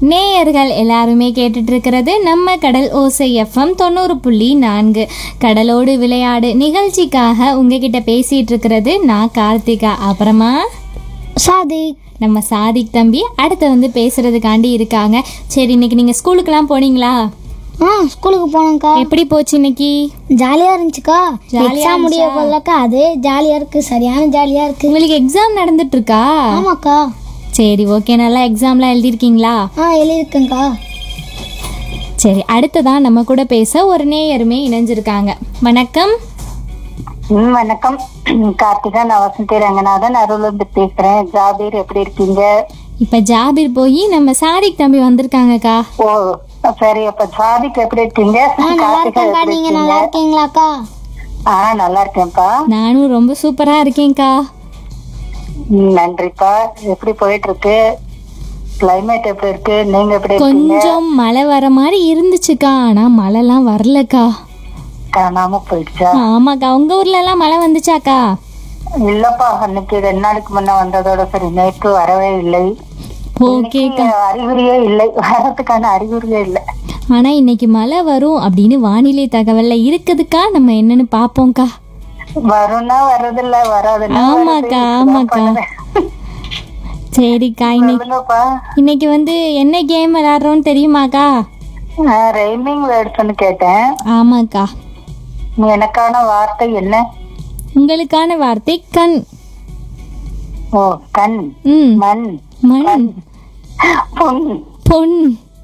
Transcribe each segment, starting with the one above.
நேயர்கள் எல்லாருமே கேட்டுட்டு இருக்கிறது நம்ம கடல் ஓசை எஃப்எம் தொண்ணூறு புள்ளி நான்கு கடலோடு விளையாடு நிகழ்ச்சிக்காக உங்ககிட்ட பேசிட்டு இருக்கிறது நான் கார்த்திகா அப்புறமா சாதிக் நம்ம சாதிக் தம்பி அடுத்து வந்து பேசுறதுக்காண்டி இருக்காங்க சரி இன்னைக்கு நீங்க ஸ்கூலுக்கெல்லாம் போனீங்களா ஆ ஸ்கூலுக்கு போனோம்க்கா எப்படி போச்சு இன்னைக்கு ஜாலியாக இருந்துச்சுக்கா ஜாலியா எக்ஸாம் முடிய இருந்துச்சா? போலக்கா அதே ஜாலியாக இருக்கு சரியான ஜாலியாக இருக்கு உங்களுக்கு எக்ஸாம் நடந்துட்டு இருக்கா ஆமாக்கா சரி ஓகே நல்லா எக்ஸாம்லாம் எழுதிருக்கீங்களா ஆ எழுதியிருக்கேங்க்கா சரி அடுத்ததான் நம்ம கூட பேச ஒரு நேயருமே இணைஞ்சிருக்காங்க வணக்கம் ம், வணக்கம் கார்த்திகா நான் வசந்தி ரங்கநாதன் அருள்ந்து பேசுறேன் ஜாபீர் எப்படி இருக்கீங்க இப்ப ஜாபிர் போய் நம்ம சாதிக் தம்பி வந்திருக்காங்கக்கா ஓ சரி அப்ப ஜாபிக் எப்படி இருக்கீங்க ஆ நல்லா கார்த்திகா இருக்கேன்க்கா எப்படி நீங்கள் நல்லா இருக்கீங்க இருக்கீங்களாக்கா ஆ நல்லா இருக்கேன்ப்பா நானும் ரொம்ப சூப்பரா இருக்கேன்க்கா ம், நன்றிப்பா எப்படி போயிட்டு இருக்கு கிளைமேட் எப்படி இருக்கு நீங்க எப்படி இருக்கீங்க கொஞ்சம் மழை வர மாதிரி இருந்துச்சுக்கா ஆனா மழைலாம் வரலக்கா காணாம போயிடுச்சா ஆமாக்கா உங்க ஊர்ல எல்லாம் மழை வந்துச்சாக்கா இல்லப்பா அன்னைக்கு ரெண்டு நாளைக்கு முன்ன வந்ததோட சரி நேற்று வரவே இல்லை ஓகேக்கா இன்னைக்கு அறிகுறியே இல்லை வரதுக்கான அறிகுறியே இல்லை ஆனா இன்னைக்கு மழை வரும் அப்படின்னு வானிலை தகவல்ல இருக்குதுக்கா நம்ம என்னன்னு பாப்போம்க்கா வரும்னா வர்றதில்ல வராதுன்னா ஆமாக்கா, வருது. ஆமாக்கா. என்ன பண்ணுவேன்? சரிக்கா இன்னைக்கு சொல்லுங்கப்பா இன்னைக்கு வந்து என்ன கேம் விளையாடுறோம்னு தெரியுமாக்கா நான் ரைமிங் வேர்ட்ஸ்னு கேட்டேன் ஆமாக்கா எனக்கான வார்த்தை என்ன உங்களுக்கான வார்த்தை கண் ஓ கண் ம் மண் மண் பொன் பொன்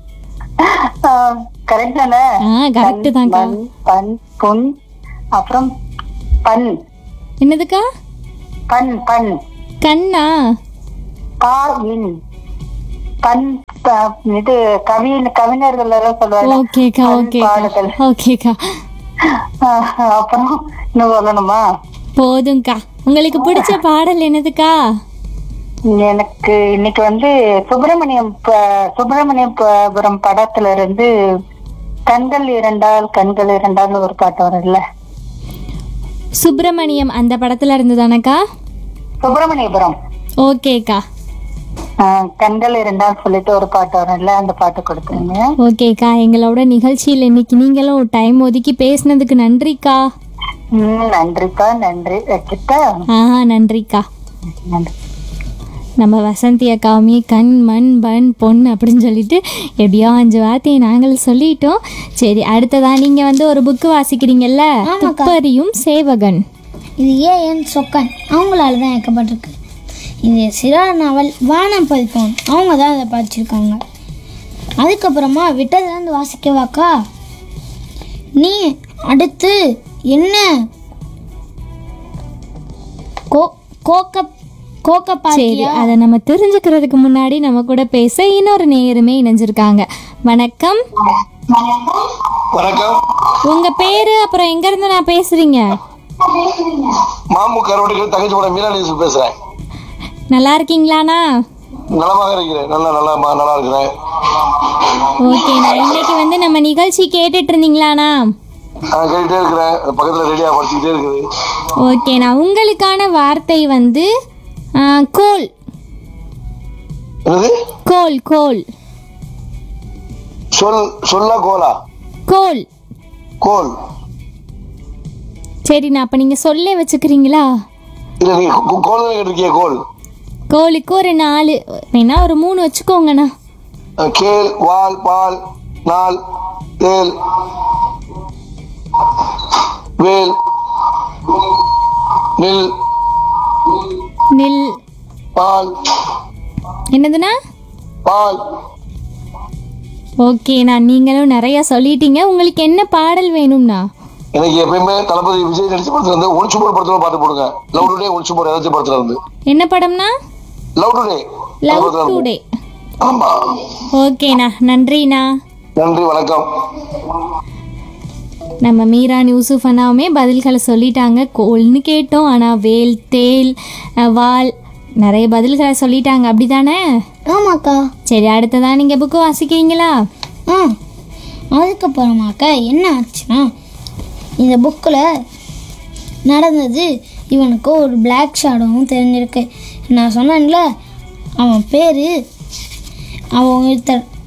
கரெக்ட் தானே ஆ கரெக்டு தான்க்கா மண் பண் பொன் அப்புறம் பண் என்னதுக்கா பண் பண் கண்ணா பா இன் பண் ப- இது கவி கவிஞர்கள் எல்லாம் சொல்லுவாங்க ஓகேக்கா பண் ஓகேக்கா பாடுதல். ஓகேக்கா ஆஹ், அப்புறம் இன்னும் சொல்லணுமா போதும்க்கா உங்களுக்கு பிடிச்ச பாடல் என்னதுக்கா எனக்கு இன்னைக்கு வந்து சுப்பிரமணியம் ப- சுப்பிரமணியபுரம் படத்துல இருந்து கண்கள் இரண்டால் கண்கள் இரண்டால் ஒரு பாட்டு வரும்ல சுப்பிரமணியம் அந்த படத்துல இருந்து தானக்கா சுப்பிரமணியபுரம் ஓகேக்கா ஆஹ், கண்கள் இரண்டால் சொல்லிட்டு ஒரு பாட்டு வரும்ல அந்த பாட்டு கொடுத்துருங்க ஓகேக்கா எங்களோட நிகழ்ச்சியில் இன்னைக்கு நீங்களும் டைம் ஒதுக்கி பேசினதுக்கு நன்றிக்கா ம், நன்றிப்பா நன்றி வைக்கிட்டா ஆஹா நன்றிக்கா நன்றி நம்ம வசந்தி அக்காவுமே கண் மண் பண் பொன் அப்படின்னு சொல்லிட்டு எப்படியோ அஞ்சு வார்த்தையை நாங்கள் சொல்லிட்டோம் சரி அடுத்ததா நீங்க வந்து ஒரு புக்கு வாசிக்கிறீங்கல்ல துப்பறியும் சேவகன் இது ஏஎன் சொக்கன் அவங்களால தான் இயக்கப்பட்டிருக்கு இது சிறா நாவல் வானம் பதிப்போம் அவங்க தான் அதை படிச்சிருக்காங்க அதுக்கப்புறமா விட்டதுலேருந்து வாசிக்கவாக்கா நீ அடுத்து என்ன கோ கோக்க கோக்க சரி பாத்தியா அதை நம்ம தெரிஞ்சுக்கிறதுக்கு முன்னாடி நம்ம கூட பேச இன்னொரு நேயருமே இணைஞ்சிருக்காங்க வணக்கம் வணக்கம் உங்க பேரு அப்புறம் எங்க இருந்து நான் பேசுறீங்க மாமு கரோட்டுக்கு தங்கச்சி கூட மீனாட்சி பேசுறேன் நல்லா இருக்கீங்களாண்ணா நலமாக இருக்கிறேன் நல்லா நல்லா நல்லா இருக்கிறேன் ஓகேண்ணா இன்னைக்கு வந்து நம்ம நிகழ்ச்சி கேட்டுட்டு இருந்தீங்களாண்ணா நான் கேட்டுட்டே இருக்கிறேன் பக்கத்துல ரெடியா படிச்சுக்கிட்டே இருக்குது ஓகேண்ணா உங்களுக்கான வார்த்தை வந்து ஆ, கோல் என்னது கோல் கோல் சொல் சொல்லா கோலா கோல் கோல் சரிண்ணா அப்போ நீங்கள் சொல்லே வச்சுக்கிறீங்களா இல்ல நீ கோ- கோல் தான் கேட்டிருக்கிய கோல் கோலுக்கு ஒரு நாலு வேணா ஒரு மூணு வச்சுக்கோங்கண்ணா அஹ் கேள் வால் பால் நாள் தேல் வேல் நில் நெல் பால் என்னதுண்ணா பால் ஓகேண்ணா நீங்களும் நிறைய சொல்லிட்டீங்க உங்களுக்கு என்ன பாடல் வேணும்ண்ணா எனக்கு எப்பயுமே தளபதி விஜய் நடிச்ச படத்துல இருந்து ஒளிச்சு போற படத்துல பாட்டு போடுங்க லவ் டுடே ஒளிச்சு போற ஏதாச்சும் படத்துல இருந்து என்ன படம்னா லவ் டுடே லவ் டுடே ஆமா ஓகேண்ணா நன்றிண்ணா நன்றி வணக்கம் நம்ம மீரா யூசுஃப் அண்ணாவுமே பதில்களை சொல்லிட்டாங்க கோல்னு கேட்டோம் ஆனால் வேல் தேல் அஹ், வால் நிறைய பதில்களை சொல்லிட்டாங்க அப்படிதானே ஆமாக்கா சரி அடுத்ததா நீங்கள் புக்கு வாசிக்கிறீங்களா ஆ அதுக்கப்புறமாக்கா என்ன ஆச்சுன்னா இந்த புக்கில் நடந்தது இவனுக்கு ஒரு பிளாக் ஷேடோவும் தெரிஞ்சிருக்கு நான் சொன்னேன்ல அவன் பேர் அவன் ஒருத்தர்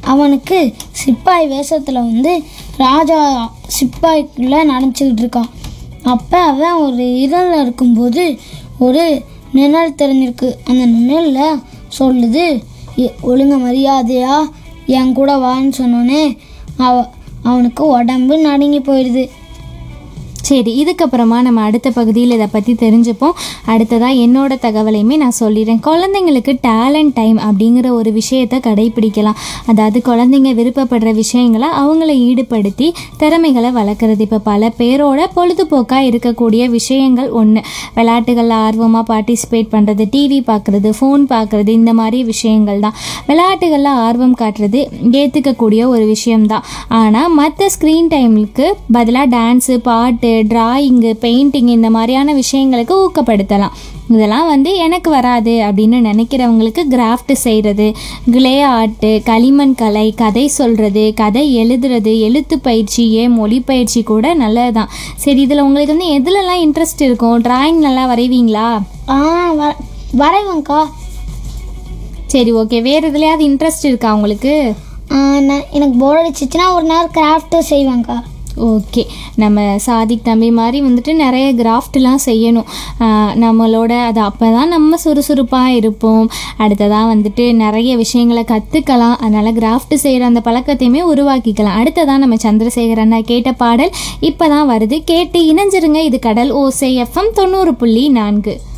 அவனுக்கு சிப்பாய் வேஷத்தில் வந்து ராஜா சிப்பாய்க்குள்ளே நினச்சிக்கிட்டு இருக்கான் அப்போ அவன் ஒரு இருளில் இருக்கும்போது ஒரு நிழல் தெரிஞ்சிருக்கு அந்த நிழலில் சொல்லுது "எ- ஒழுங்க மரியாதையா என் கூட வான்னு சொன்னோன்னே அவ அவனுக்கு உடம்பு நடுங்கி போயிடுது சரி இதுக்கப்புறமா நம்ம அடுத்த பகுதியில் இதை பற்றி தெரிஞ்சுப்போம் அடுத்ததாக என்னோட தகவலையுமே நான் சொல்லிடுறேன் குழந்தைங்களுக்கு டேலண்ட் டைம் அப்படிங்கிற ஒரு விஷயத்தை கடைபிடிக்கலாம் அதாவது குழந்தைங்க விருப்பப்படுற விஷயங்களை அவங்கள ஈடுபடுத்தி திறமைகளை வளர்க்குறது இப்போ பல பேரோட பொழுதுபோக்காக இருக்கக்கூடிய விஷயங்கள் ஒன்று விளையாட்டுகளில் ஆர்வமாக பார்ட்டிசிபேட் பண்ணுறது டிவி பார்க்குறது ஃபோன் பார்க்குறது இந்த மாதிரி விஷயங்கள் தான் விளையாட்டுகளில் ஆர்வம் காட்டுறது ஏற்றுக்கக்கூடிய ஒரு விஷயம்தான் ஆனால் மற்ற ஸ்க்ரீன் டைமுக்கு பதிலாக டான்ஸு பாட்டு டிராயிங்கு பெயிண்டிங் இந்த மாதிரியான விஷயங்களுக்கு ஊக்கப்படுத்தலாம் இதெல்லாம் வந்து எனக்கு வராது அப்படின்னு நினைக்கிறவங்களுக்கு கிராஃப்ட் செய்கிறது கிளே ஆர்ட்டு களிமண் கலை கதை சொல்கிறது கதை எழுதுறது எழுத்து பயிற்சி ஏன் மொழி பயிற்சி கூட நல்லது தான் சரி இதில் உங்களுக்கு வந்து எதுலலாம் இன்ட்ரெஸ்ட் இருக்கும் டிராயிங் நல்லா வரைவீங்களா ஆ வ வரைவேங்க்கா சரி ஓகே வேறு எதுலையாவது இன்ட்ரெஸ்ட் இருக்கா உங்களுக்கு ஆ, நான் எனக்கு போர் அடிச்சிச்சுன்னா ஒரு நேரம் கிராஃப்ட்டு செய்வேங்க்கா ஓகே நம்ம சாதிக் தம்பி மாதிரி வந்துட்டு நிறைய கிராஃப்ட்லாம் செய்யணும் ஆஹ் நம்மளோட அது அப்போ தான் நம்ம சுறுசுறுப்பாக இருப்போம் அடுத்ததாக வந்துட்டு நிறைய விஷயங்களை கற்றுக்கலாம் அதனால் கிராஃப்ட் செய்கிற அந்த பழக்கத்தையுமே உருவாக்கிக்கலாம் அடுத்ததான் நம்ம சந்திரசேகர் அண்ணா கேட்ட பாடல் இப்போ தான் வருது கேட்டு இணைஞ்சிருங்க இது கடல் ஓசை எஃப்எம் தொண்ணூறு புள்ளி நான்கு